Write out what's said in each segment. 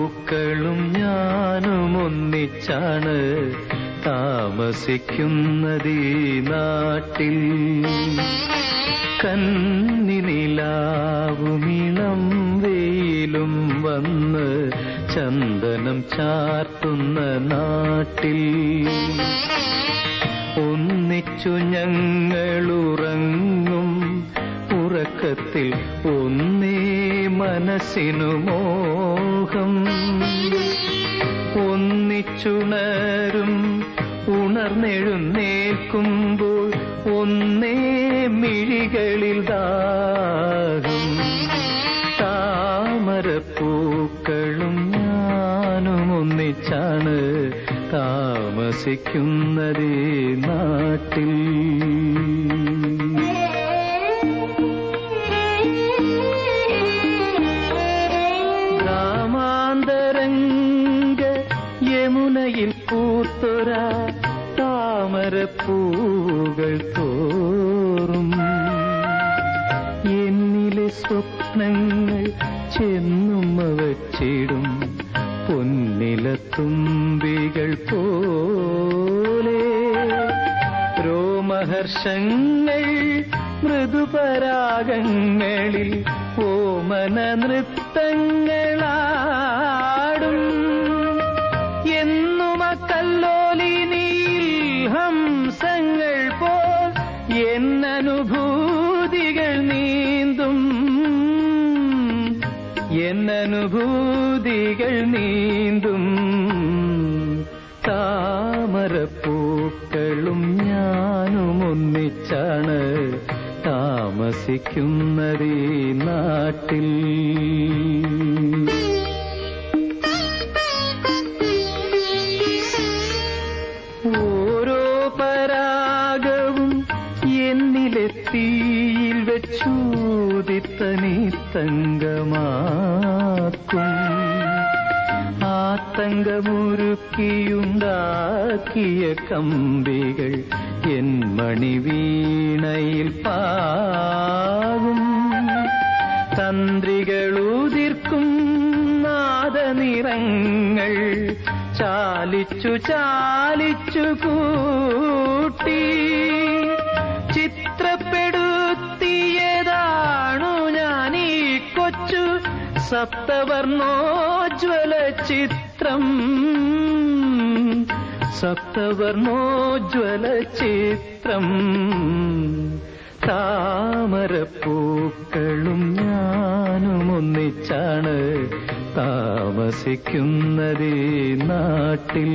പൂക്കളും ഞാനും ഒന്നിച്ചാണ് താമസിക്കുന്നതീ നാട്ടിൽ കന്നിനിലാവുമിളം വെയിലും വന്ന് ചന്ദനം ചാർത്തുന്ന നാട്ടിൽ ഒന്നിച്ചു ഞങ്ങളുറങ്ങും ഉറക്കത്തിൽ ഒന്നേ മനസ്സിനു മോഹം ഒന്നിച്ചുണരും ഉണർന്നെഴുന്നേൽക്കുമ്പോൾ ഒന്നേ മിഴികളിൽ ദാഹം താമരപ്പൂക്കളും ഞാനും ഒന്നിച്ചാണ് താമസിക്കുന്നതേ നാട്ടിൽ ഗ്രാമാന്തരംഗ യമുനയിൽ പൂത്തൊര താമരപ്പൂകൾ തോറും എന്നിലെ സ്വപ്നങ്ങൾ ചെന്നുമ്മ വച്ചിടും പൊന്നിലത്തുമ്പികൾ പോലെ രോമഹർഷങ്ങൾ മൃദുപരാഗങ്ങളിൽ ഓമന നൃത്തങ്ങളാടും എന്നും കല്ലോലിനിയിൽ ഹംസങ്ങൾ പോൽ എന്നനുഭൂതികൾ നീന്തും എന്നനുഭൂതികൾ നീന്തും താമരപ്പൂക്കളും ഞാനും ഒന്നിച്ചാണ് താമസിക്കുന്നതീ നാട്ടിൽ ഓരോ പരാഗവും എന്നിലെ തീയിൽ വെച്ചൂതിത്തനി തങ്കമാക്കും ആ തങ്കമുരുക്കിയുണ്ടാക്കിയ കമ്പികൾ എൻ മണിവീണയിൽ പാകും തന്ത്രികളുതിർക്കും നാദനിറങ്ങൾ ചാലിച്ചു ചാലിച്ചു കൂട്ടി ചിത്രപ്പെടുത്തിയതാണു ഞാൻ ഈ കൊച്ചു സപ്തവർണോജ്വല ചിത്രം സപ്തവർണോജ്വല ചിത്രം താമരപ്പൂക്കളും ഞാനും ഒന്നിച്ചാണ് താമസിക്കുന്നതേ നാട്ടിൽ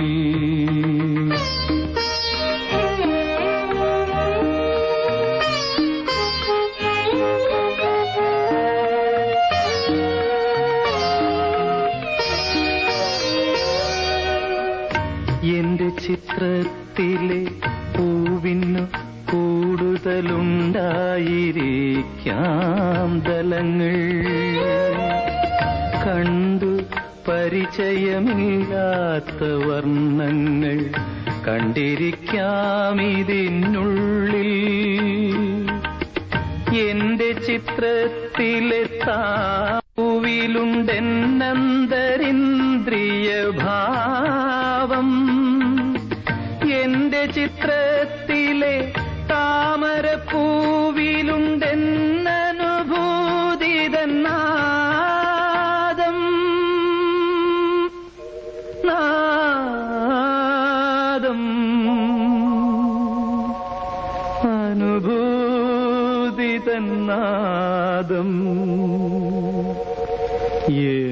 എന്റെ ചിത്രത്തിലെ പൂവിനു കൂടുതലുണ്ടായിരിക്കാം ദലങ്ങൾ കണ്ടു പരിചയമില്ലാത്ത വർണ്ണങ്ങൾ കണ്ടിരിക്കാം ഇതിനുള്ളിൽ എന്റെ ചിത്രത്തിലെ താവിലുണ്ടെന്നന്തരിന്ദ്രിയ ഭാവം എന്റെ ചിത്രത്തിലെ താമരപ്പൂവിലുണ്ടെന്നനുഭൂതിതന്നാദം നാദം അനുഭൂതിതന്നാദം ഏ